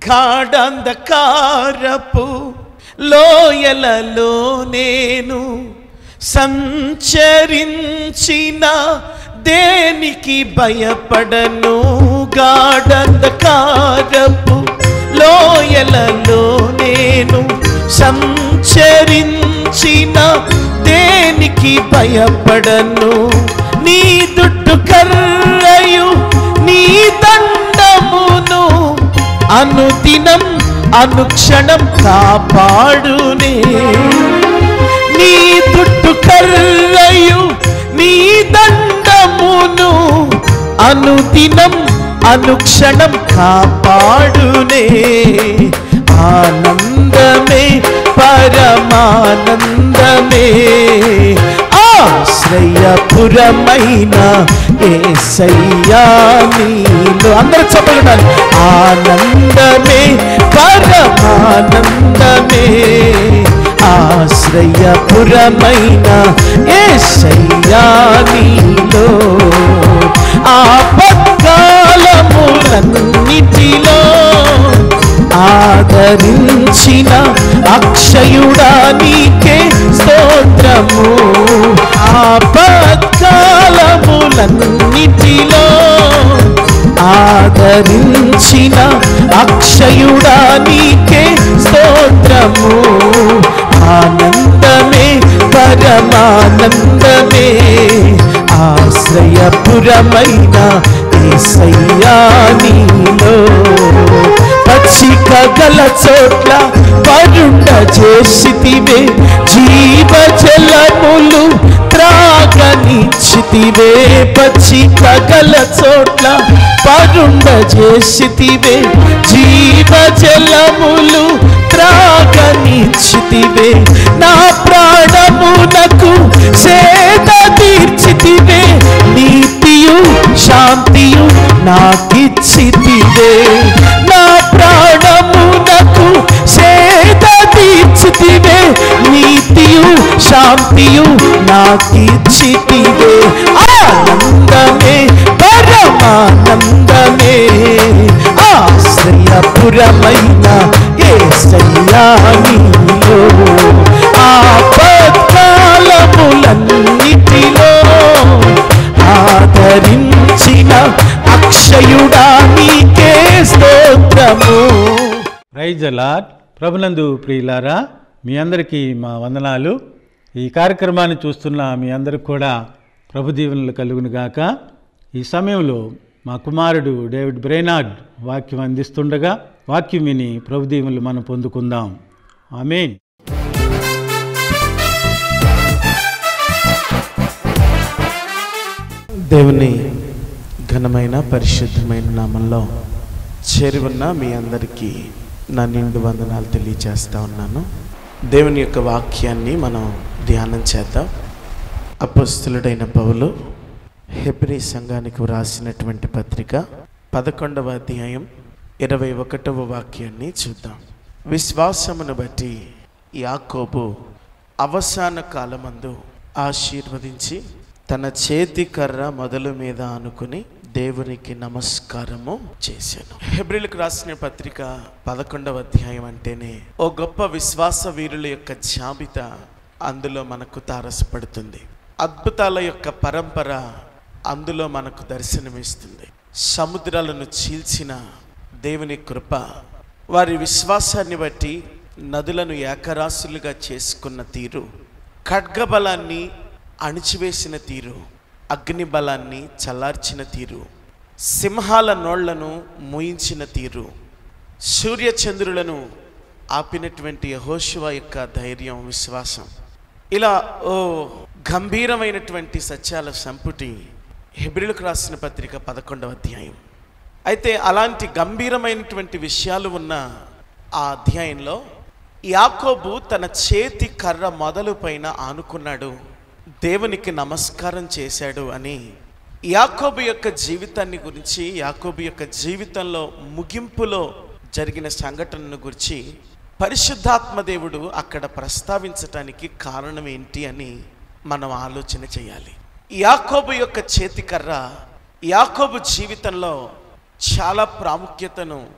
గాఢంధకారపు లోయలలో నేను సంచరించిన దేనికి భయపడను గాఢంధకారపు లోయలలో నేను సంచరించిన దేనికి భయపడను నీ దుడ్డు కర్రయు నీ దండమును అనుదినం అనుక్షణం కాపాడునే నీ దుడ్డు కర్రయు నీ దండమును అనుదినం అనుక్షణం కాపాడునే ఆనందమే పరమానందమే ఆశ్రయపురమైన ఏసయ్యా నీలో అందరూ చెప్పగలరు ఆనందమే పరమానందమే ఆశ్రయపురమైన ఏసయ్యా నీలో ఆపత్కాలములన్నిటిలో ఆదరించిన అక్షయుడా నీకే స్తోత్రము ఆపత్కాలములన్నిటిలో ఆదరించిన అక్షయుడా నీకే స్తోత్రము ఆనందమే పరమానందమే ఆశ్రయపురమైన ఏసయ్యా నీలో పచ్చిక గల చోట్ల పరుండ చేసితివే జీవ జలములు త్రాగనిచ్చితివే పచ్చిక గల చోట్ల పరుండ చేసితివే జీవ జలములు త్రాగనిచ్చితివే నా ప్రాణమునకు సేద తీర్చితివే నీతియు శాంతియు నాకిచ్చితివే నా ప్రాణమునకు సేద తీర్చితివే నీతియు శాంతియు నాకిచ్చితివే ఆనందమే పరమానందమే ఆశ్రయపురమైన ఏసయ్యానిలో ఆపత్కాలములన్నిటిలో ఆదరించిన అక్షయుడా నీకే స్తోత్రము ప్రైజ్ అలాట్ ప్రభునందు ప్రియులారా మీ అందరికీ మా వందనాలు ఈ కార్యక్రమాన్ని చూస్తున్న మీ అందరికి కూడా ప్రభు దీవెనలు కలుగును గాక ఈ సమయంలో మా కుమారుడు డేవిడ్ బ్రైనార్డ్ వాక్యం అందిస్తుండగా వాక్యం విని ప్రభు దీవెనలు మనం పొందుకుందాం ఆమెన్ దేవుని ఘనమైన పరిశుద్ధమైన నామంలో చేరి ఉన్న మీ అందరికీ నా నిండు వందనాలు తెలియజేస్తా ఉన్నాను దేవుని యొక్క వాక్యాన్ని మనం ధ్యానం చేద్దాం అపస్తులుడైన పౌలు హెబ్రీ సంఘానికి వ్రాసినటువంటి పత్రిక పదకొండవ అధ్యాయం ఇరవై ఒకటవ వాక్యాన్ని చూద్దాం విశ్వాసమును బట్టి యాకోబు అవసాన కాలమందు ఆశీర్వదించి తన చేతి కర్ర మొదలు మీద అనుకుని దేవునికి నమస్కారము చేశాను హెబ్రిలకు రాసిన పత్రిక పదకొండవ అధ్యాయం అంటేనే ఓ గొప్ప విశ్వాస వీరుల యొక్క జాబితా అందులో మనకు తారసపడుతుంది అద్భుతాల యొక్క పరంపర అందులో మనకు దర్శనమిస్తుంది సముద్రాలను చీల్చిన దేవుని కృప వారి విశ్వాసాన్ని బట్టి నదులను ఏకరాశులుగా చేసుకున్న తీరు ఖడ్గబలాన్ని అణిచివేసిన తీరు అగ్ని బలాన్ని చల్లార్చిన తీరు సింహాల నోళ్లను మూయించిన తీరు సూర్యచంద్రులను ఆపినటువంటి యహోశివ యొక్క ధైర్యం విశ్వాసం ఇలా ఓ గంభీరమైనటువంటి సత్యాల సంపుటి హెబ్రిలకు రాసిన పత్రిక పదకొండవ అధ్యాయం అయితే అలాంటి గంభీరమైనటువంటి విషయాలు ఉన్న ఆ అధ్యాయంలో యాకోబు తన చేతి కర్ర మొదలు పైన ఆనుకున్నాడు దేవునికి నమస్కారం చేశాడు అని యాకోబు యొక్క జీవితాన్ని గురించి యాకోబు యొక్క జీవితంలో ముగింపులో జరిగిన సంఘటనను గురించి పరిశుద్ధాత్మ దేవుడు అక్కడ ప్రస్తావించటానికి కారణం ఏంటి అని మనం ఆలోచన చేయాలి యాకోబు యొక్క చేతికర్ర యాకోబు జీవితంలో చాలా ప్రాముఖ్యతను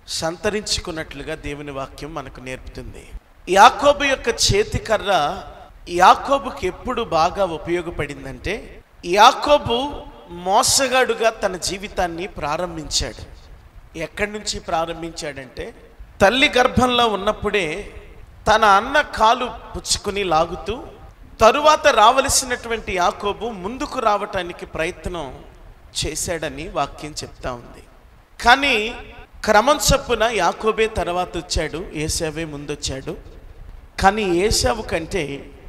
సంతరించుకున్నట్లుగా దేవుని వాక్యం మనకు నేర్పుతుంది యాకోబు యొక్క చేతికర్ర యాకోబుకి ఎప్పుడు బాగా ఉపయోగపడిందంటే యాకోబు మోసగాడుగా తన జీవితాన్ని ప్రారంభించాడు ఎక్కడి నుంచి ప్రారంభించాడంటే తల్లి గర్భంలో ఉన్నప్పుడే తన అన్న కాలు పుచ్చుకుని లాగుతూ తరువాత రావలసినటువంటి యాకోబు ముందుకు రావటానికి ప్రయత్నం చేశాడని వాక్యం చెప్తా ఉంది కానీ క్రమం చొప్పున యాకోబే తర్వాత వచ్చాడు ఏసావే ముందొచ్చాడు కానీ ఏసావు కంటే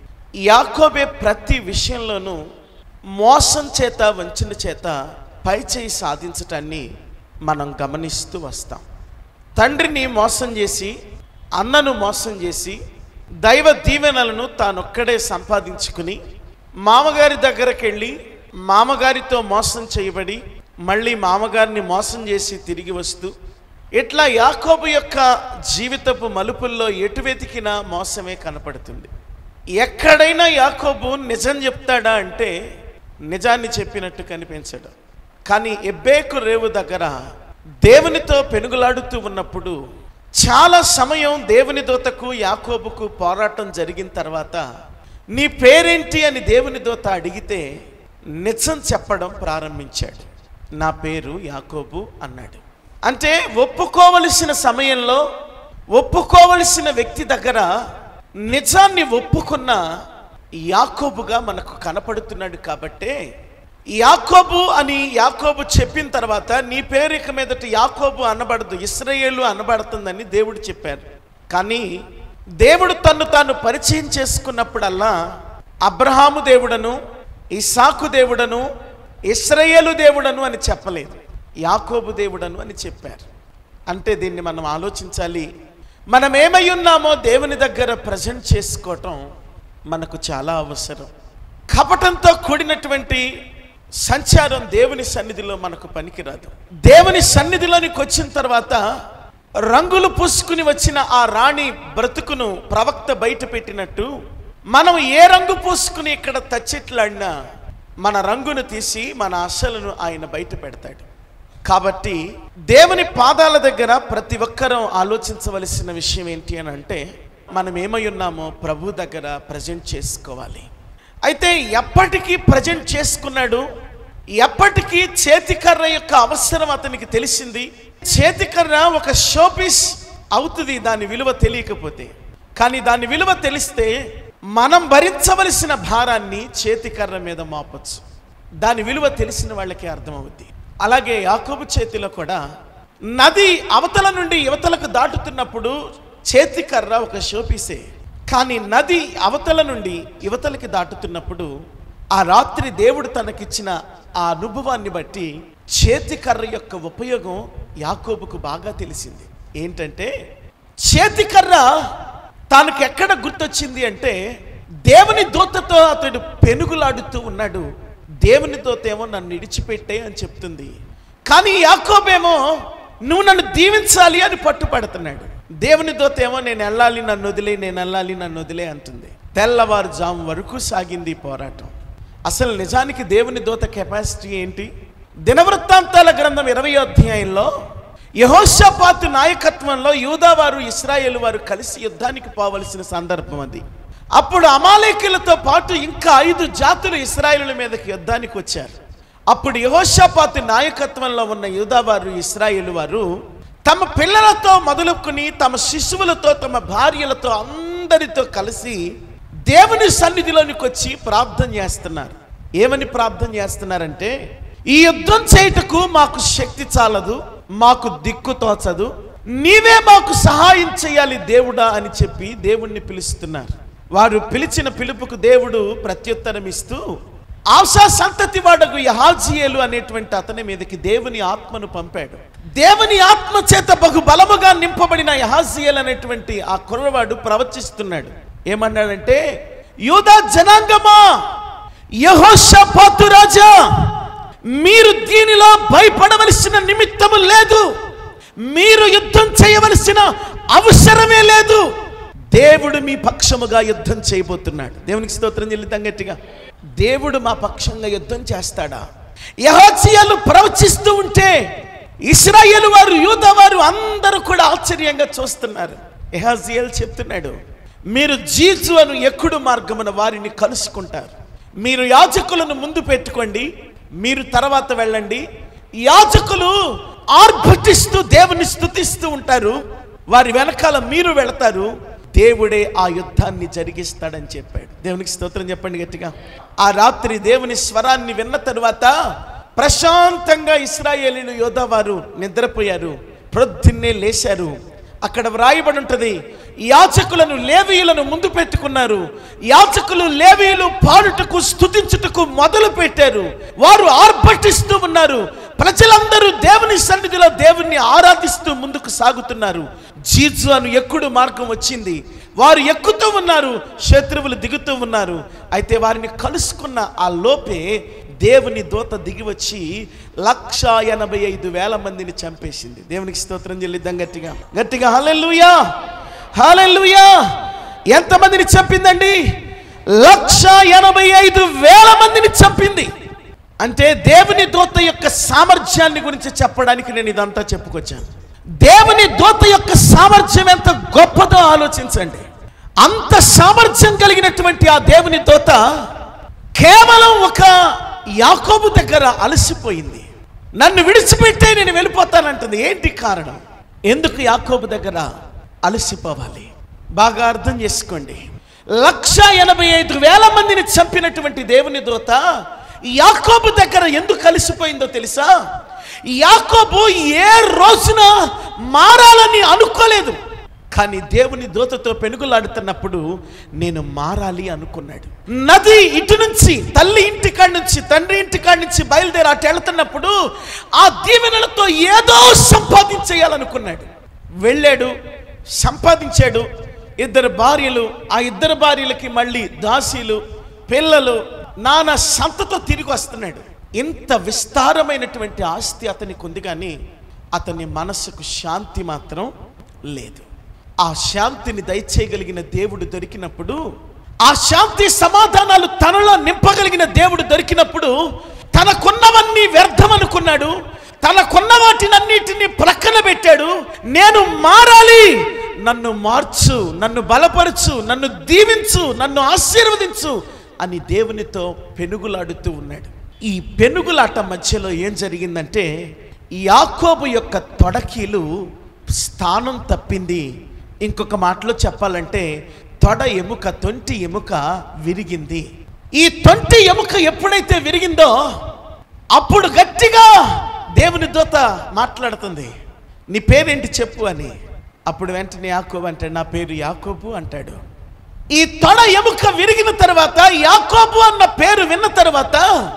యాకోబే ప్రతి విషయంలోనూ మోసం చేత వంచిన చేత పై చేయి సాధించటాన్ని మనం గమనిస్తూ వస్తాం తండ్రిని మోసం చేసి అన్నను మోసం చేసి దైవ దీవెనలను తానొక్కడే సంపాదించుకుని మామగారి దగ్గరకు వెళ్ళి మామగారితో మోసం చేయబడి మళ్ళీ మామగారిని మోసం చేసి తిరిగి వస్తూ ఇట్లా యాకోబు యొక్క జీవితపు మలుపుల్లో ఎటు వెతికినా మోసమే కనపడుతుంది ఎక్కడైనా యాకోబు నిజం చెప్తాడా అంటే నిజాన్ని చెప్పినట్టు కనిపించడు కానీ ఎబ్బేకు రేవు దగ్గర దేవునితో పెనుగులాడుతూ ఉన్నప్పుడు చాలా సమయం దేవుని దూతకు యాకోబుకు పోరాటం జరిగిన తర్వాత నీ పేరేంటి అని దేవుని దూత అడిగితే నిజం చెప్పడం ప్రారంభించాడు నా పేరు యాకోబు అన్నాడు అంటే ఒప్పుకోవలసిన సమయంలో ఒప్పుకోవలసిన వ్యక్తి దగ్గర నిజాన్ని ఒప్పుకున్న యాకోబుగా మనకు కనపడుతున్నాడు కాబట్టే యాకోబు అని యాకోబు చెప్పిన తర్వాత నీ పేరు ఇక మీదట యాకోబు అనబడదు ఇస్రాయేలు అనబడుతుందని దేవుడు చెప్పారు కానీ దేవుడు తన్ను తాను పరిచయం చేసుకున్నప్పుడల్లా అబ్రహాము దేవుడను ఇసాకు దేవుడను ఇస్రాయేలు దేవుడను అని చెప్పలేదు యాకోబు దేవుడను అని చెప్పారు అంటే దీన్ని మనం ఆలోచించాలి మనం ఏమై ఉన్నామో దేవుని దగ్గర ప్రజెంట్ చేసుకోవటం మనకు చాలా అవసరం కపటంతో కూడినటువంటి సంచారం దేవుని సన్నిధిలో మనకు పనికిరాదు దేవుని సన్నిధిలోనికి వచ్చిన తర్వాత రంగులు పూసుకుని వచ్చిన ఆ రాణి బ్రతుకును ప్రవక్త బయట పెట్టినట్టు మనం ఏ రంగు పూసుకుని ఇక్కడ తచ్చిట్లాడినా మన రంగును తీసి మన అసలను ఆయన బయట పెడతాడు కాబట్టి దేవుని పాదాల దగ్గర ప్రతి ఒక్కరూ ఆలోచించవలసిన విషయం ఏంటి అని అంటే మనం ఏమై ఉన్నామో ప్రభు దగ్గర ప్రజెంట్ చేసుకోవాలి అయితే ఎప్పటికీ ప్రజెంట్ చేసుకున్నాడు ఎప్పటికీ చేతికర్ర యొక్క అవసరం అతనికి తెలిసింది చేతికర్ర ఒక షోపీస్ అవుతుంది దాని విలువ తెలియకపోతే కానీ దాని విలువ తెలిస్తే మనం భరించవలసిన భారాన్ని చేతికర్ర మీద మోపచ్చు దాని విలువ తెలిసిన వాళ్ళకి అర్థమవుద్ది అలాగే యాకోబు చేతిలో కూడా నది అవతల నుండి యువతలకు దాటుతున్నప్పుడు చేతికర్ర ఒక షోపీసే కానీ నది అవతల నుండి యువతలకి దాటుతున్నప్పుడు ఆ రాత్రి దేవుడు తనకిచ్చిన ఆ అనుభవాన్ని బట్టి చేతికర్ర యొక్క ఉపయోగం యాకోబుకు బాగా తెలిసింది ఏంటంటే చేతికర్ర తనకు ఎక్కడ గుర్తొచ్చింది అంటే దేవుని దూతతో అతడు పెనుగులాడుతూ ఉన్నాడు దేవుని దూత ఏమో నన్ను ఇడిచిపెట్టే అని చెప్తుంది కానీ యాకోబేమో నువ్వు నన్ను దీవించాలి అని పట్టుపడుతున్నాడు దేవుని దూత ఏమో నేను వెళ్ళాలి నన్ను వదిలే నేను వెళ్ళాలి నన్ను వదిలే అంటుంది తెల్లవారుజాము వరకు సాగింది ఈ పోరాటం అసలు నిజానికి దేవుని దూత కెపాసిటీ ఏంటి దినవృత్తాంతాల గ్రంథం ఇరవై అధ్యాయంలో యహోషపాతు నాయకత్వంలో యూదా వారు ఇస్రాయేల్ వారు కలిసి యుద్ధానికి పోవలసిన సందర్భం అది అప్పుడు అమాలేకులతో పాటు ఇంకా ఐదు జాతులు ఇస్రాయేలుల మీదకి యుద్ధానికి వచ్చారు అప్పుడు యహోషపాతు నాయకత్వంలో ఉన్న యూదా వారు ఇస్రాయేల్ వారు తమ పిల్లలతో మొదలుకొని తమ శిశువులతో తమ భార్యలతో అందరితో కలిసి దేవుని సన్నిధిలోనికి వచ్చి ప్రార్థన చేస్తున్నారు ఏమని ప్రార్థన చేస్తున్నారంటే ఈ యుద్ధం చేయుటకు మాకు శక్తి చాలదు మాకు దిక్కు తోచదు నీవే మాకు సహాయం చేయాలి దేవుడా అని చెప్పి దేవుణ్ణి పిలుస్తున్నారు వారు పిలిచిన పిలుపుకు దేవుడు ప్రత్యుత్తరం ఇస్తూ ఆశా సంతతి వాడకు యహాజియేలు అనేటువంటి అతని మీదకి దేవుని ఆత్మను పంపాడు దేవుని ఆత్మ చేత బహు బలముగా నింపబడిన యహాజియేల్ అనేటువంటి ఆ కుర్రవాడు ప్రవచిస్తున్నాడు ఏమన్నాడంటే యూదా జనాంగమా యహోషపాతు రాజా మీరు దీనిలో భయపడవలసిన నిమిత్తము లేదు మీరు యుద్ధం చేయవలసిన అవసరమే లేదు దేవుడు మీ పక్షముగా యుద్ధం చేయబోతున్నాడు దేవునికి స్తోత్రం చెల్లిద్దాం గట్టిగా దేవుడు మా పక్షంగా యుద్ధం చేస్తాడా యహోచియాలు ప్రవచిస్తూ ఉంటే ఇస్రాయేల్ వారు యూద వారు అందరూ కూడా ఆశ్చర్యంగా చూస్తున్నారు ఎహాజియల్ చెప్తున్నాడు మీరు జీజు అను ఎక్కుడు మార్గమున వారిని కలుసుకుంటారు మీరు యాజకులను ముందు పెట్టుకోండి మీరు తర్వాత వెళ్ళండి యాజకులు ఆర్భటిస్తూ దేవుని స్తుతిస్తూ ఉంటారు వారి వెనకాల మీరు వెళతారు దేవుడే ఆ యుద్ధాన్ని జరిగిస్తాడని చెప్పాడు దేవునికి స్తోత్రం చెప్పండి గట్టిగా ఆ రాత్రి దేవుని స్వరాన్ని విన్న తరువాత ప్రశాంతంగా ఇస్రాయేలీలు యోధవారు నిద్రపోయారు ప్రొద్దున్నే లేశారు అక్కడ వ్రాయబడి ఉంటది యాచకులను లేవీయులను ముందు పెట్టుకున్నారు యాచకులు లేవీయులు పాడుటకు స్తుతించుటకు మొదలు పెట్టారు వారు ఆర్భటిస్తూ ఉన్నారు ప్రజలందరూ దేవుని సన్నిధిలో దేవుణ్ణి ఆరాధిస్తూ ముందుకు సాగుతున్నారు జీజు అను ఎక్కుడు మార్గం వచ్చింది వారు ఎక్కుతూ ఉన్నారు శత్రువులు దిగుతూ ఉన్నారు అయితే వారిని కలుసుకున్న ఆ లోపే దేవుని దూత దిగి వచ్చి లక్ష ఎనభై ఐదు వేల మందిని చంపేసింది దేవునికి స్తోత్రం చెల్లిద్దాం గట్టిగా గట్టిగా హల్లెలూయా హల్లెలూయా ఎంతమందిని చంపిందండి లక్ష ఎనభై ఐదు వేల మందిని చంపింది అంటే దేవుని దూత యొక్క సామర్థ్యాన్ని గురించి చెప్పడానికి నేను ఇదంతా చెప్పుకొచ్చాను దేవుని దూత యొక్క సామర్థ్యం ఎంత గొప్పదో ఆలోచించండి అంత సామర్థ్యం కలిగినటువంటి ఆ దేవుని దూత కేవలం ఒక యాకోబు దగ్గర అలసిపోయింది నన్ను విడిచిపెట్టే నేను వెళ్ళిపోతానంటుంది ఏంటి కారణం ఎందుకు యాకోబు దగ్గర అలసిపోవాలి బాగా అర్థం చేసుకోండి లక్ష ఎనభై ఐదు వేల మందిని చంపినటువంటి దేవుని దూత యాకోబు దగ్గర ఎందుకు కలిసిపోయిందో తెలుసా యాకోబు ఏ రోజున మారాలని అనుకోలేదు కానీ దేవుని దూతతో పెనుగులాడుతున్నప్పుడు నేను మారాలి అనుకున్నాడు నది ఇటు నుంచి తల్లి ఇంటి కాడి నుంచి తండ్రి ఇంటి కాడి నుంచి బయలుదేరి అటు వెళ్తున్నప్పుడు ఆ దీవెనలతో ఏదో సంపాదించేయాలనుకున్నాడు వెళ్ళాడు సంపాదించాడు ఇద్దరు భార్యలు ఆ ఇద్దరు భార్యలకి మళ్ళీ దాసీలు పిల్లలు నానా సంతతో తిరిగి వస్తున్నాడు ఇంత విస్తారమైనటువంటి ఆస్తి అతనికి ఉంది కానీ అతని మనసుకు శాంతి మాత్రం లేదు ఆ శాంతిని దయచేయగలిగిన దేవుడు దొరికినప్పుడు ఆ శాంతి సమాధానాలు తనలో నింపగలిగిన దేవుడు దొరికినప్పుడు తనకున్నవన్నీ వ్యర్థం అనుకున్నాడు తనకున్న వాటినన్నిటిని ప్రక్కన పెట్టాడు నేను మారాలి నన్ను మార్చు నన్ను బలపరచు నన్ను దీవించు నన్ను ఆశీర్వదించు అని దేవునితో పెనుగులాడుతూ ఉన్నాడు ఈ పెనుగులాట మధ్యలో ఏం జరిగిందంటే యాకోబు యొక్క తొడకీలు స్థానం తప్పింది ఇంకొక మాటలో చెప్పాలంటే తొడ ఎముక తొంటి ఎముక విరిగింది ఈ తొంటి ఎముక ఎప్పుడైతే విరిగిందో అప్పుడు గట్టిగా దేవుని దూత మాట్లాడుతుంది నీ పేరేంటి చెప్పు అని అప్పుడు వెంటనే యాకోబు అంటాడు నా పేరు యాకోబు అంటాడు ఈ తొడ ఎముక విరిగిన తర్వాత యాకోబు అన్న పేరు విన్న తర్వాత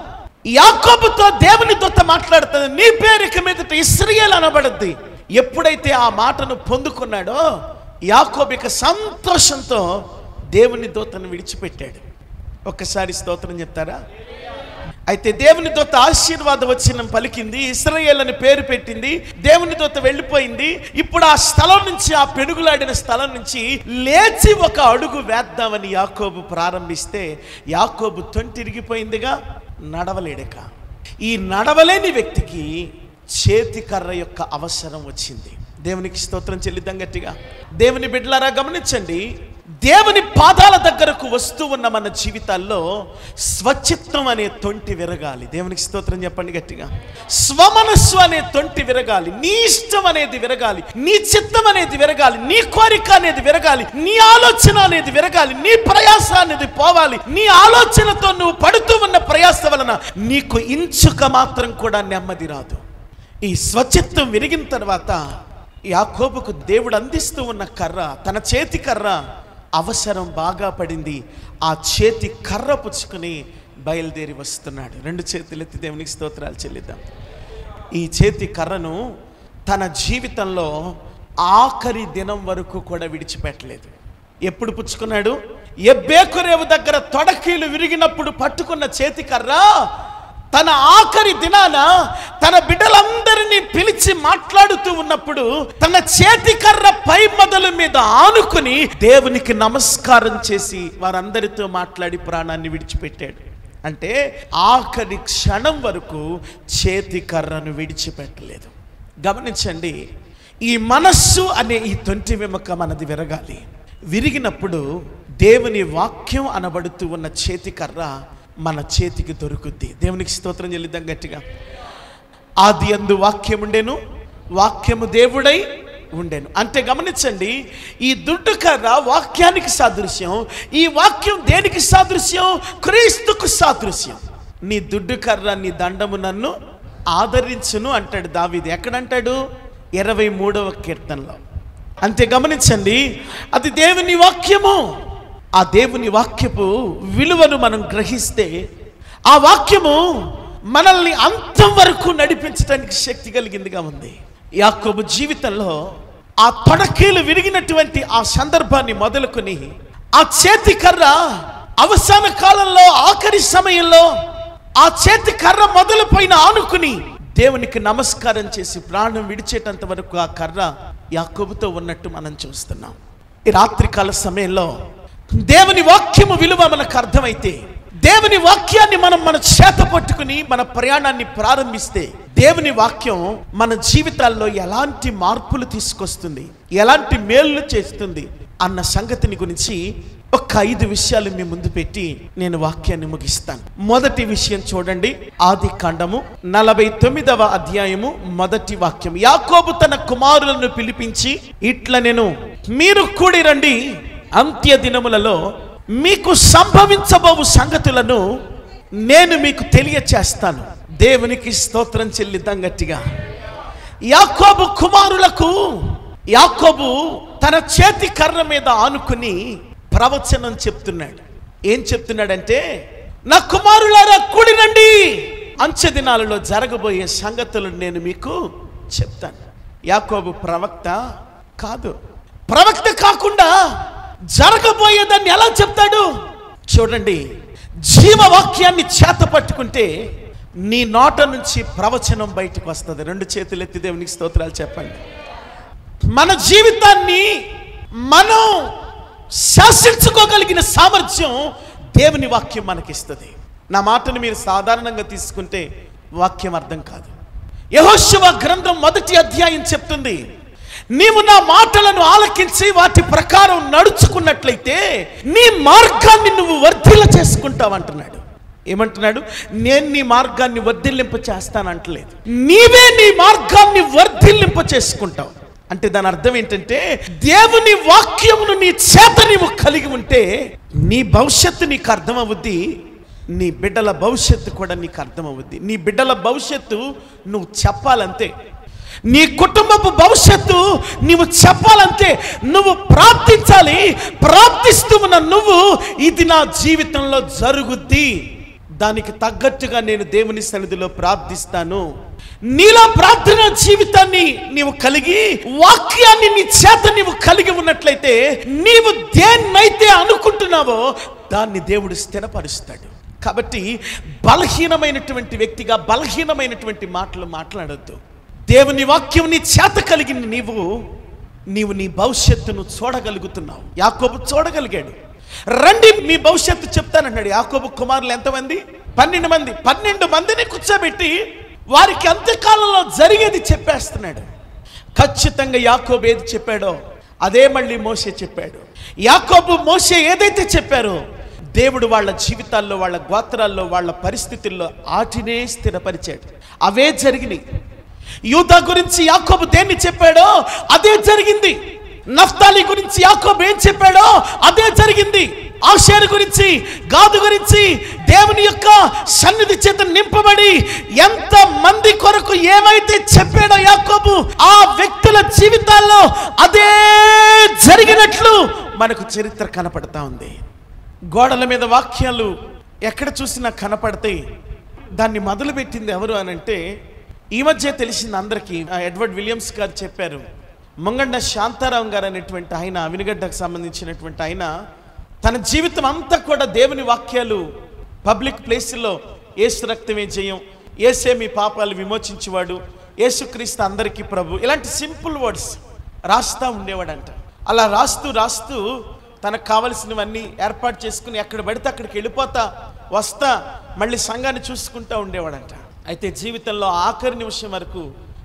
యాకోబుతో దేవుని దూత మాట్లాడుతుంది నీ పేరు ఇక మీదట ఇస్రాయేల్ అనబడద్ది ఎప్పుడైతే ఆ మాటను పొందుకున్నాడో యాకోబు ఇక సంతోషంతో దేవుని దూతను విడిచిపెట్టాడు ఒక్కసారి స్తోత్రం చెప్తారా అయితే దేవుని దూత ఆశీర్వాద వచ్చిన పలికింది ఇస్రాయేల్ అని పేరు పెట్టింది దేవుని దూత వెళ్ళిపోయింది ఇప్పుడు ఆ స్థలం నుంచి ఆ పెనుగులాడిన స్థలం నుంచి లేచి ఒక అడుగు వేద్దామని యాకోబు ప్రారంభిస్తే యాకోబు తొంటిరిగిపోయిందిగా నడవలేడక ఈ నడవలేని వ్యక్తికి చేతి కర్ర యొక్క అవసరం వచ్చింది దేవునికి స్తోత్రం చెల్లిద్దాం గట్టిగా దేవుని బిడ్డలారా గమనించండి దేవుని పాదాల దగ్గరకు వస్తూ ఉన్న మన జీవితాల్లో స్వచిత్తం అనే తొంటి విరగాలి దేవునికి స్తోత్రం చెప్పండి గట్టిగా స్వమనస్సు అనే తొంటి విరగాలి నీ ఇష్టం అనేది విరగాలి నీ చిత్తం అనేది విరగాలి నీ కోరిక అనేది విరగాలి నీ ఆలోచన అనేది విరగాలి నీ ప్రయాస అనేది పోవాలి నీ ఆలోచనతో నువ్వు పడుతూ ఉన్న ప్రయాస వలన నీకు ఇంచుక మాత్రం కూడా నెమ్మది రాదు ఈ స్వచిత్తం విరిగిన తర్వాత యాకోబుకు దేవుడు అందిస్తూ ఉన్న కర్ర తన చేతి కర్ర అవసరం బాగా పడింది ఆ చేతి కర్ర పుచ్చుకుని బయలుదేరి వస్తున్నాడు రెండు చేతులెత్తి దేవునికి స్తోత్రాలు చెల్లిద్దాం ఈ చేతి కర్రను తన జీవితంలో ఆఖరి దినం వరకు కూడా విడిచిపెట్టలేదు ఎప్పుడు పుచ్చుకున్నాడు ఎబ్బేకురేవు దగ్గర తొడకీలు విరిగినప్పుడు పట్టుకున్న చేతి కర్ర తన ఆఖరి దినాన తన బిడ్డలందరినీ పిలిచి మాట్లాడుతూ ఉన్నప్పుడు తన చేతి కర్ర పై మొదలు మీద ఆనుకుని దేవునికి నమస్కారం చేసి వారందరితో మాట్లాడి ప్రాణాన్ని విడిచిపెట్టాడు అంటే ఆఖరి క్షణం వరకు చేతి కర్రను విడిచిపెట్టలేదు గమనించండి ఈ మనస్సు అనే ఈ తొంటి వెముక మనది విరగాలి విరిగినప్పుడు దేవుని వాక్యం అనబడుతూ ఉన్న చేతి కర్ర మన చేతికి దొరుకుద్ది దేవునికి స్తోత్రం చెల్లిద్దాం గట్టిగా ఆది అందు వాక్యం ఉండెను వాక్యము దేవుడై ఉండెను అంటే గమనించండి ఈ దుడ్డు కర్ర వాక్యానికి సాదృశ్యం ఈ వాక్యం దేనికి సాదృశ్యం క్రీస్తుకు సాదృశ్యం నీ దుడ్డు కర్ర నీ దండము నన్ను ఆదరించును అంటాడు దావీది ఎక్కడంటాడు ఇరవై మూడవ కీర్తనలో అంతే గమనించండి అది దేవుని వాక్యము ఆ దేవుని వాక్యపు విలువను మనం గ్రహిస్తే ఆ వాక్యము మనల్ని అంతం వరకు నడిపించడానికి శక్తి కలిగిందిగా ఉంది యాకోబు జీవితంలో ఆ తొడకీలు విరిగినటువంటి ఆ సందర్భాన్ని మొదలుకొని ఆ చేతి కర్ర అవసాన కాలంలో ఆఖరి సమయంలో ఆ చేతి కర్ర మొదలు పైన ఆనుకుని దేవునికి నమస్కారం చేసి ప్రాణం విడిచేటంత వరకు ఆ కర్ర యాకోబుతో ఉన్నట్టు మనం చూస్తున్నాం ఈ రాత్రికాల సమయంలో దేవుని వాక్యము విలువ మనకు అర్థమైతే దేవుని వాక్యాన్ని మనం మన చేత పట్టుకుని మన ప్రయాణాన్ని ప్రారంభిస్తే దేవుని వాక్యం మన జీవితాల్లో ఎలాంటి మార్పులు తీసుకొస్తుంది ఎలాంటి మేలు చేస్తుంది అన్న సంగతిని గురించి ఒక ఐదు విషయాలు మీ ముందు పెట్టి నేను వాక్యాన్ని ముగిస్తాను మొదటి విషయం చూడండి ఆది కాండము నలభై తొమ్మిదవ అధ్యాయము మొదటి వాక్యం యాకోబు తన కుమారులను పిలిపించి ఇట్ల నేను మీరు కూడి రండి అంత్య దినములలో మీకు సంభవించబోవు సంగతులను నేను మీకు తెలియచేస్తాను దేవునికి స్తోత్రం చెల్లిద్దాం గట్టిగా యాకోబు కుమారులకు యాకోబు తన చేతి కర్ర మీద ఆనుకుని ప్రవచనం చెప్తున్నాడు ఏం చెప్తున్నాడంటే నా కుమారులారా కూడినండి అంచె దినాలలో జరగబోయే సంగతులను నేను మీకు చెప్తాను యాకోబు ప్రవక్త కాదు ప్రవక్త కాకుండా జరగబోయేదాన్ని ఎలా చెప్తాడు చూడండి జీవవాక్యాన్ని చేత పట్టుకుంటే నీ నోట నుంచి ప్రవచనం బయటకు వస్తుంది రెండు చేతులు ఎత్తి దేవునికి స్తోత్రాలు చెప్పండి మన జీవితాన్ని మనం శాసించుకోగలిగిన సామర్థ్యం దేవుని వాక్యం మనకిస్తుంది నా మాటను మీరు సాధారణంగా తీసుకుంటే వాక్యం అర్థం కాదు యహోశివ గ్రంథం మొదటి అధ్యాయం చెప్తుంది నీవు నా మాటలను ఆలకించి వాటి ప్రకారం నడుచుకున్నట్లయితే నీ మార్గాన్ని నువ్వు వర్ధిల్ల చేసుకుంటావు అంటున్నాడు ఏమంటున్నాడు నేను నీ మార్గాన్ని వర్ధిల్లింప చేస్తానంటలేదు నీవే నీ మార్గాన్ని వర్ధిల్లింప చేసుకుంటావు అంటే దాని అర్థం ఏంటంటే దేవుని వాక్యమును నీ చేత నీవు కలిగి ఉంటే నీ భవిష్యత్తు నీకు అర్థమవుద్ది నీ బిడ్డల భవిష్యత్తు కూడా నీకు అర్థమవుద్ది నీ బిడ్డల భవిష్యత్తు నువ్వు చెప్పాలంతే నీ కుటుంబపు భవిష్యత్తు నువ్వు చెప్పాలంటే నువ్వు ప్రార్థించాలి ప్రార్థిస్తూ ఉన్న నువ్వు ఇది నా జీవితంలో జరుగుద్ది దానికి తగ్గట్టుగా నేను దేవుని సన్నిధిలో ప్రార్థిస్తాను నీలో ప్రార్థన జీవితాన్ని నీవు కలిగి వాక్యాన్ని నీ చేత నీవు కలిగి ఉన్నట్లయితే నీవు దేన్నైతే అనుకుంటున్నావో దాన్ని దేవుడు స్థిరపరుస్తాడు కాబట్టి బలహీనమైనటువంటి వ్యక్తిగా బలహీనమైనటువంటి మాటలు మాట్లాడొద్దు దేవుని వాక్యం నీ చేత కలిగిన నీవు నీవు నీ భవిష్యత్తును చూడగలుగుతున్నావు యాకోబు చూడగలిగాడు రండి మీ భవిష్యత్తు చెప్తానన్నాడు యాకోబు కుమారులు ఎంతమంది పన్నెండు మంది పన్నెండు మందిని కూర్చోబెట్టి వారికి అంత్యకాలంలో జరిగేది చెప్పేస్తున్నాడు ఖచ్చితంగా యాకోబు ఏది చెప్పాడో అదే మళ్ళీ మోసే చెప్పాడు యాకోబు మోసే ఏదైతే చెప్పారో దేవుడు వాళ్ళ జీవితాల్లో వాళ్ళ గోత్రాల్లో వాళ్ళ పరిస్థితుల్లో ఆటినే స్థిరపరిచాడు అవే జరిగినాయి యూదా గురించి యాకోబు దేన్ని చెప్పాడో అదే జరిగింది నఫ్తాలి గురించి యాకోబు ఏం చెప్పాడో అదే జరిగింది ఆషేరు గురించి గాదు గురించి దేవుని యొక్క సన్నిధి చేత నింపబడి ఎంత మంది కొరకు ఏమైతే చెప్పాడో యాకోబు ఆ వ్యక్తుల జీవితాల్లో అదే జరిగినట్లు మనకు చరిత్ర కనపడతా ఉంది గోడల మీద వాక్యాలు ఎక్కడ చూసినా కనపడతాయి దాన్ని మొదలుపెట్టింది ఎవరు అని అంటే ఈ మధ్య తెలిసింది అందరికీ ఆ ఎడ్వర్డ్ విలియమ్స్ గారు చెప్పారు ముంగండ శాంతారాం గారు అనేటువంటి ఆయన అవినిగడ్డకు సంబంధించినటువంటి ఆయన తన జీవితం అంతా కూడా దేవుని వాక్యాలు పబ్లిక్ ప్లేస్లో ఏసు రక్తమే జయం ఏసే మీ పాపాలు విమోచించేవాడు యేసుక్రీస్తు అందరికీ ప్రభు ఇలాంటి సింపుల్ వర్డ్స్ రాస్తా ఉండేవాడంట అలా రాస్తూ రాస్తూ తనకు కావలసినవన్నీ ఏర్పాటు చేసుకుని ఎక్కడ పడితే అక్కడికి వెళ్ళిపోతా వస్తా మళ్ళీ సంఘాన్ని చూసుకుంటూ ఉండేవాడంట అయితే జీవితంలో ఆఖరి నిమిషం వరకు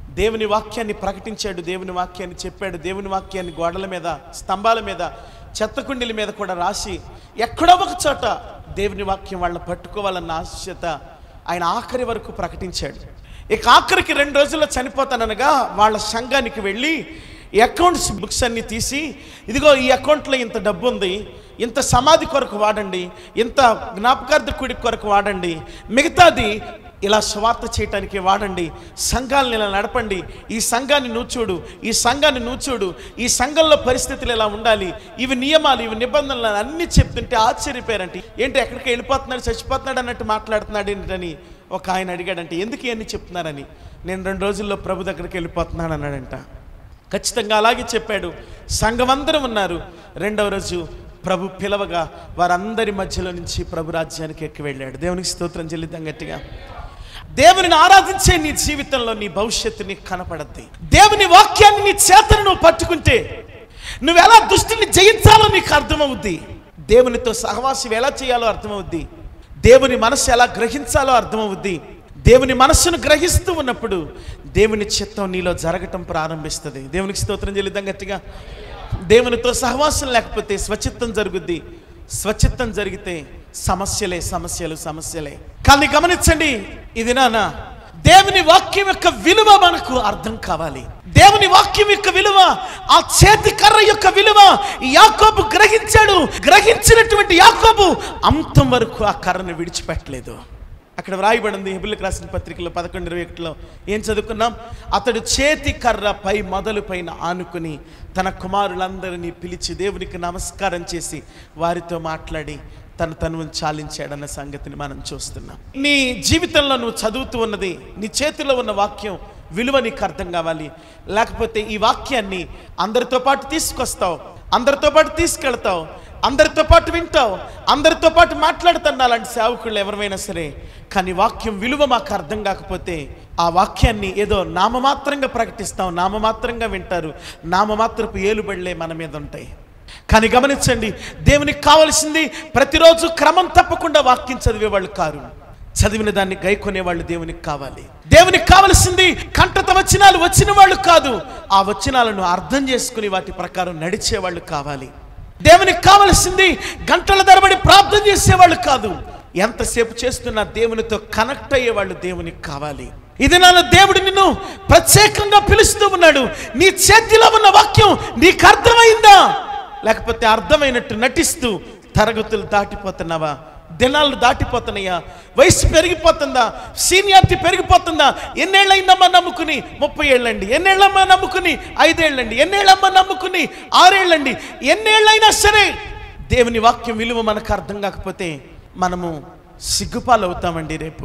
దేవుని వాక్యాన్ని ప్రకటించాడు దేవుని వాక్యాన్ని చెప్పాడు దేవుని వాక్యాన్ని గోడల మీద స్తంభాల మీద చెత్తకుండీల మీద కూడా రాసి ఎక్కడో ఒక చోట దేవుని వాక్యం వాళ్ళని పట్టుకోవాలన్న ఆశత ఆయన ఆఖరి వరకు ప్రకటించాడు ఇక ఆఖరికి రెండు రోజుల్లో చనిపోతాననగా వాళ్ళ సంఘానికి వెళ్ళి ఈ అకౌంట్స్ బుక్స్ అన్ని తీసి ఇదిగో ఈ అకౌంట్లో ఇంత డబ్బు ఉంది ఇంత సమాధి కొరకు వాడండి ఇంత జ్ఞాపకార్థ కుడి కొరకు వాడండి మిగతాది ఇలా స్వార్థ చేయటానికి వాడండి సంఘాలను ఇలా నడపండి ఈ సంఘాన్ని నువ్వు చూడు ఈ సంఘాన్ని నువ్వు చూడు ఈ సంఘంలో పరిస్థితులు ఎలా ఉండాలి ఇవి నియమాలు ఇవి నిబంధనలు అన్నీ చెప్తుంటే ఆశ్చర్యపోయారంటే ఏంటి ఎక్కడికి వెళ్ళిపోతున్నాడు చచ్చిపోతున్నాడు అన్నట్టు మాట్లాడుతున్నాడు ఏంటని ఒక ఆయన అడిగాడంటే ఎందుకు ఇవన్నీ చెప్తున్నారని నేను రెండు రోజుల్లో ప్రభు దగ్గరికి వెళ్ళిపోతున్నాను అన్నాడంట ఖచ్చితంగా అలాగే చెప్పాడు సంఘమందరం ఉన్నారు రెండవ రోజు ప్రభు పిలవగా వారందరి మధ్యలో నుంచి ప్రభు రాజ్యానికి ఎక్కి వెళ్ళాడు దేవునికి స్తోత్రం చెల్లిద్దాం గట్టిగా దేవునిని ఆరాధించే నీ జీవితంలో నీ భవిష్యత్తు నీకు కనపడద్ది దేవుని వాక్యాన్ని నీ చేతను నువ్వు పట్టుకుంటే నువ్వు ఎలా దుష్టిని జయించాలో నీకు అర్థమవుద్ది దేవునితో సహవాసం ఎలా చేయాలో అర్థమవుద్ది దేవుని మనస్సు ఎలా గ్రహించాలో అర్థమవుద్ది దేవుని మనస్సును గ్రహిస్తూ ఉన్నప్పుడు దేవుని చిత్తం నీలో జరగటం ప్రారంభిస్తుంది దేవునికి స్తోత్రం చెల్లిద్దాం గట్టిగా దేవునితో సహవాసం లేకపోతే స్వచిత్తం జరుగుద్ది స్వచిత్తం జరిగితే సమస్యలే సమస్యలు సమస్యలే కానీ గమనించండి ఇది నాన్న దేవుని వాక్యం యొక్క విలువ మనకు అర్థం కావాలి దేవుని వాక్యం యొక్క విలువ ఆ చేతి కర్ర యొక్క విలువ యాకోబు గ్రహించాడు గ్రహించినటువంటి యాకోబు అంతం వరకు ఆ కర్రను విడిచిపెట్టలేదు అక్కడ వ్రాయబడింది హెబిల్కి రాసిన పత్రికలో పదకొండు ఇరవై ఒకటిలో ఏం చదువుకున్నాం అతడు చేతి కర్ర పై మొదలు పైన ఆనుకుని తన కుమారులందరినీ పిలిచి దేవునికి నమస్కారం చేసి వారితో మాట్లాడి తను తను చాలించాడన్న సంగతిని మనం చూస్తున్నాం నీ జీవితంలో నువ్వు చదువుతూ ఉన్నది నీ చేతిలో ఉన్న వాక్యం విలువ నీకు అర్థం కావాలి లేకపోతే ఈ వాక్యాన్ని అందరితో పాటు తీసుకొస్తావు అందరితో పాటు తీసుకెళ్తావు అందరితో పాటు వింటావు అందరితో పాటు మాట్లాడుతున్నా అలాంటి సేవకుళ్ళు ఎవరైనా సరే కానీ వాక్యం విలువ మాకు అర్థం కాకపోతే ఆ వాక్యాన్ని ఏదో నామమాత్రంగా ప్రకటిస్తాం నామమాత్రంగా వింటారు నామమాత్రపు ఏలుబడిలే మన మీద ఉంటాయి కానీ గమనించండి దేవునికి కావలసింది ప్రతిరోజు క్రమం తప్పకుండా వాక్యం చదివేవాళ్ళు కారు చదివిన దాన్ని గైకొనే వాళ్ళు దేవునికి కావాలి దేవునికి కావలసింది కంటత వచనాలు వచ్చిన వాళ్ళు కాదు ఆ వచనాలను అర్థం చేసుకుని వాటి ప్రకారం నడిచే వాళ్ళు కావాలి దేవునికి కావలసింది గంటల తరబడి ప్రార్థన చేసేవాళ్ళు కాదు ఎంతసేపు చేస్తున్నా దేవునితో కనెక్ట్ అయ్యేవాళ్ళు దేవునికి కావాలి ఇది నాన్న దేవుడు నిన్ను ప్రత్యేకంగా పిలుస్తూ ఉన్నాడు నీ చేతిలో ఉన్న వాక్యం నీకు అర్థమైందా లేకపోతే అర్థమైనట్టు నటిస్తూ తరగతులు దాటిపోతున్నావా దినాలు దాటిపోతున్నాయా వయసు పెరిగిపోతుందా సీనియారిటీ పెరిగిపోతుందా ఎన్నేళ్ళైందమ్మా నమ్ముకుని ముప్పై ఏళ్ళండి ఎన్నేళ్ళమ్మా నమ్ముకుని ఐదేళ్ళండి ఎన్నేళ్ళమ్మా నమ్ముకుని ఆరేళ్ళండి ఎన్నేళ్ళైనా సరే దేవుని వాక్యం విలువ మనకు అర్థం కాకపోతే మనము సిగ్గుపాలు అవుతామండి రేపు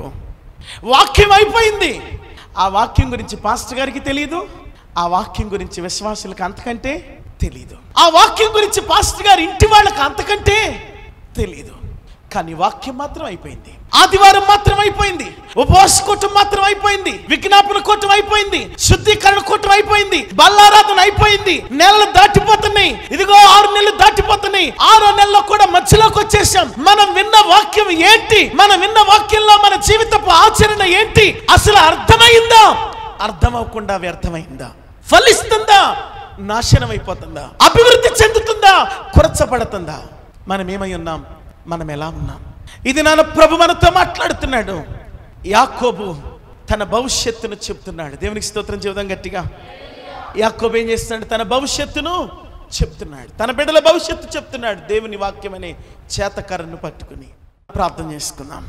వాక్యం అయిపోయింది ఆ వాక్యం గురించి పాస్టర్ గారికి తెలియదు ఆ వాక్యం గురించి విశ్వాసులకు అంతకంటే తెలియదు ఆ వాక్యం గురించి పాస్టర్ గారి ఇంటి వాళ్ళకి అంతకంటే తెలియదు కానీ వాక్యం మాత్రం అయిపోయింది ఆదివారం మాత్రం అయిపోయింది ఉపవాస కూటం మాత్రం అయిపోయింది విజ్ఞాపన కూటం అయిపోయింది శుద్ధీకరణ కూటం అయిపోయింది బల్లారాధన అయిపోయింది నెలలు దాటిపోతున్నాయి ఇదిగో ఆరు నెలలు దాటిపోతున్నాయి ఆరో నెలలో కూడా మధ్యలోకి వచ్చేసాం మనం విన్న వాక్యం ఏంటి మనం విన్న వాక్యంలో మన జీవితపు ఆచరణ ఏంటి అసలు అర్థమైందా అర్థమవకుండా వ్యర్థమైందా ఫలిస్తుందా నాశనం అయిపోతుందా అభివృద్ధి చెందుతుందా కురచబడుతుందా మనం ఏమై ఉన్నాం మనం ఎలా ఉన్నాం ఇది నాన్న ప్రభు మనతో మాట్లాడుతున్నాడు యాకోబు తన భవిష్యత్తును చెప్తున్నాడు దేవునికి స్తోత్రం చెబుదాం గట్టిగా యాకోబు ఏం చేస్తున్నాడు తన భవిష్యత్తును చెప్తున్నాడు తన బిడ్డల భవిష్యత్తు చెప్తున్నాడు దేవుని వాక్యం అనే చేతకరను పట్టుకుని ప్రార్థన చేసుకుందాం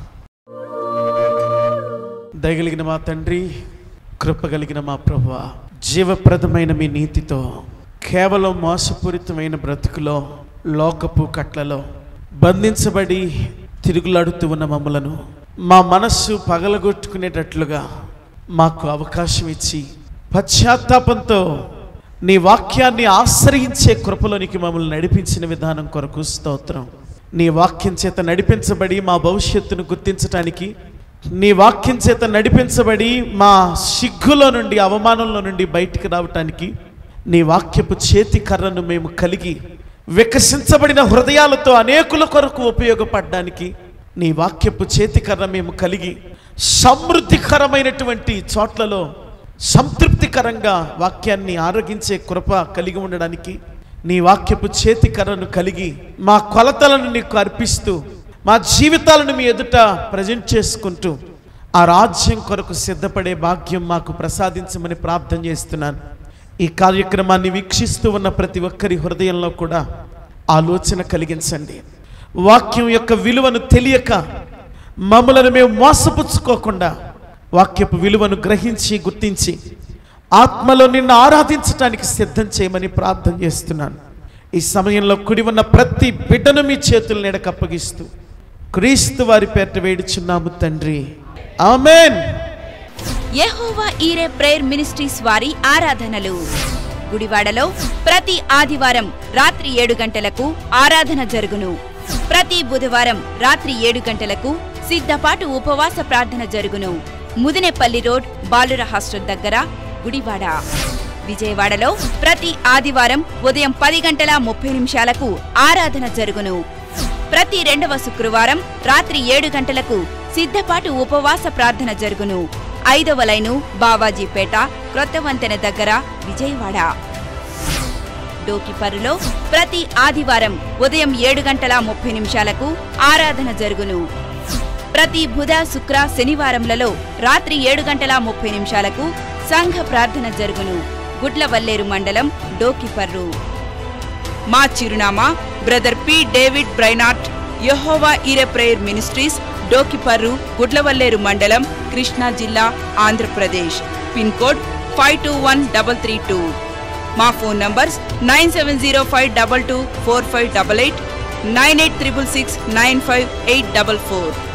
దయగలిగిన మా తండ్రి కృపగలిగిన మా ప్రభు జీవప్రదమైన మీ నీతితో కేవలం మోసపూరితమైన బ్రతుకులో లోకపు కట్లలో బంధించబడి తిరుగులాడుతూ ఉన్న మమ్మలను మా మనస్సు పగలగొట్టుకునేటట్లుగా మాకు అవకాశం ఇచ్చి పశ్చాత్తాపంతో నీ వాక్యాన్ని ఆశ్రయించే కృపలోనికి మమ్మల్ని నడిపించిన విధానం కొరకు స్తోత్రం నీ వాక్యం చేత నడిపించబడి మా భవిష్యత్తును గుర్తించటానికి నీ వాక్యం చేత నడిపించబడి మా సిగ్గులో నుండి అవమానంలో నుండి బయటికి రావటానికి నీ వాక్యపు చేతి కర్రను మేము కలిగి వికసించబడిన హృదయాలతో అనేకుల కొరకు ఉపయోగపడడానికి నీ వాక్యపు చేతి కర్ర మేము కలిగి సమృద్ధికరమైనటువంటి చోట్లలో సంతృప్తికరంగా వాక్యాన్ని ఆరోగించే కృప కలిగి ఉండడానికి నీ వాక్యపు చేతికర్రను కలిగి మా కొలతలను నీకు అర్పిస్తూ మా జీవితాలను మీ ఎదుట ప్రజెంట్ చేసుకుంటూ ఆ రాజ్యం కొరకు సిద్ధపడే భాగ్యం మాకు ప్రసాదించమని ప్రార్థన చేస్తున్నాను ఈ కార్యక్రమాన్ని వీక్షిస్తూ ఉన్న ప్రతి ఒక్కరి హృదయంలో కూడా ఆలోచన కలిగించండి వాక్యం యొక్క విలువను తెలియక మమ్మలను మేము మోసపుచ్చుకోకుండా వాక్యపు విలువను గ్రహించి గుర్తించి ఆత్మలో నిన్ను ఆరాధించటానికి సిద్ధం చేయమని ప్రార్థన చేస్తున్నాను ఈ సమయంలో కుడి ఉన్న ప్రతి బిడ్డను మీ చేతుల నీడకు అప్పగిస్తూ క్రీస్తు వారి పేట వేడుచున్నాము తండ్రి ఆమెన్ యెహోవా ఈరే ప్రేయర్ మినిస్ట్రీస్ వారి ఆరాధనలు గుడివాడలో ప్రతి ఆదివారం రాత్రి ఏడు గంటలకు ఆరాధన జరుగును ప్రతి బుధవారం రాత్రి ఏడు గంటలకు సిద్ధపాటు ఉపవాస ప్రార్థన జరుగును ముదినేపల్లి రోడ్ బాలుర హాస్టల్ దగ్గర గుడివాడ విజయవాడలో ప్రతి ఆదివారం ఉదయం పది గంటల ముప్పై నిమిషాలకు ఆరాధన జరుగును ప్రతి రెండవ శుక్రవారం రాత్రి ఏడు గంటలకు సిద్ధపాటు ఉపవాస ప్రార్థన జరుగును ఐదవ లైను బావాజీపేట క్రొత్త వంతెన దగ్గర విజయవాడ డోకిపరులో ప్రతి ఆదివారం ఉదయం ఏడు గంటల ముప్పై నిమిషాలకు ఆరాధన జరుగును ప్రతి బుధ శుక్ర శనివారంలలో రాత్రి ఏడు గంటల ముప్పై నిమిషాలకు సంఘ ప్రార్థన జరుగును గుడ్లవల్లేరు మండలం డోకిపర్రు మా చిరునామా బ్రదర్ పి డేవిడ్ బ్రైనాట్ యెహోవా ఈరె ప్రేయర్ మినిస్ట్రీస్ డోకిపర్రు గుడ్లవల్లేరు మండలం కృష్ణా జిల్లా Andhra Pradesh pin code five two one double three two మా phone numbers nine seven zero five double two four five double eight nine eight triple six nine five eight double four